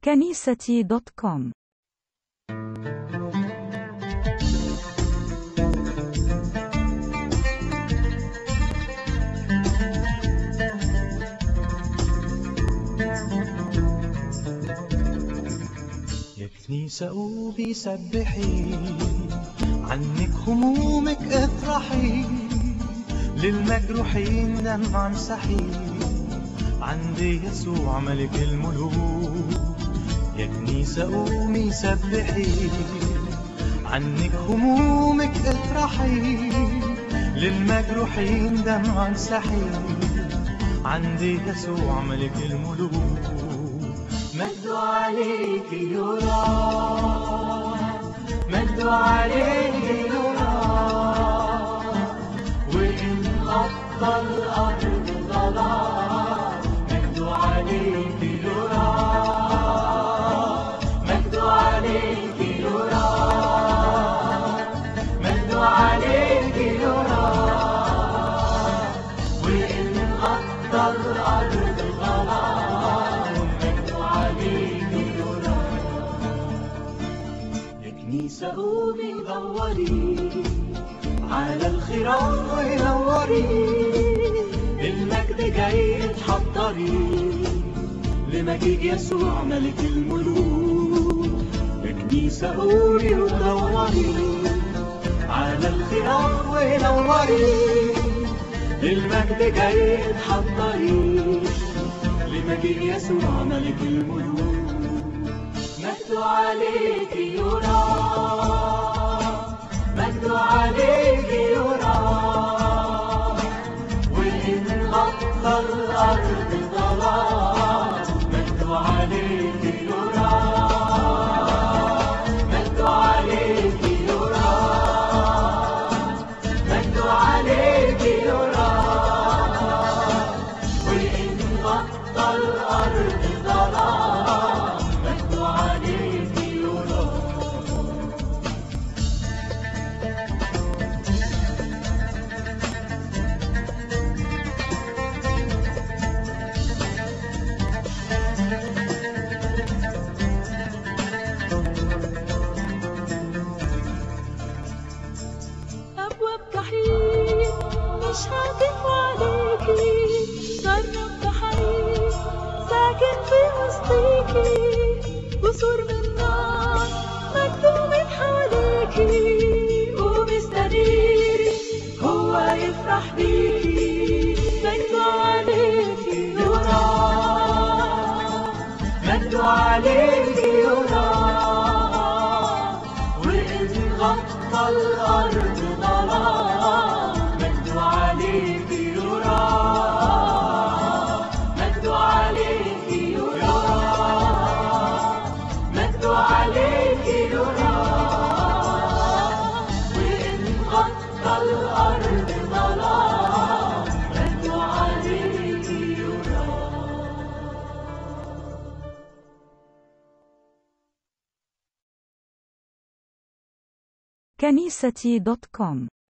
كنيستي دوت كوم يا كنيسة قومي سبحي عنك همومك اطرحي للمجروحين دمع امسحي عند يسوع ملك الملوك يا كنيسة قومي سبحي عنك همومك اطرحي للمجروحين دمع امسحي عند يسوع ملك الملوك مجد عليك يرى مجد عليك يرى وإن غطى الأرض ظلام مجد عليك يرى مجد عليك يرى مجد عليك يرى وإن غطى الأرض ظلام مجد عليك يرى يا كنيسة قومي دوري على الخيرات ونوري المجد جاي تحضري لمجيد يسوع ملك الملوك يا كنيسة قومي ودوري على الخيرات ونوري المجد جاي تحضري لمجيد يسوع ملك الملوك مجد عليك يرى مجد عليك يرى وإن غطى الأرض ظلام مجد عليك يرى مجد عليك يرى مجد عليك يرى وإن غطى الأرض ظلام مجد عليك يرى أبواب جحيم مش هتقف عليكي جرب حريم ساكن في وسطيكي قصور من نار مكتومين حواليكي ومستنيري هو يفرح بيكي مجد عليكي يرى مجد عليك يرى وإن غطى الأرض ظلام مجد عليك يرى مجد عليك يرى مجد عليك يرى وإن غطى الأرض ظلام مجد عليك يرى كنيستي دوت كوم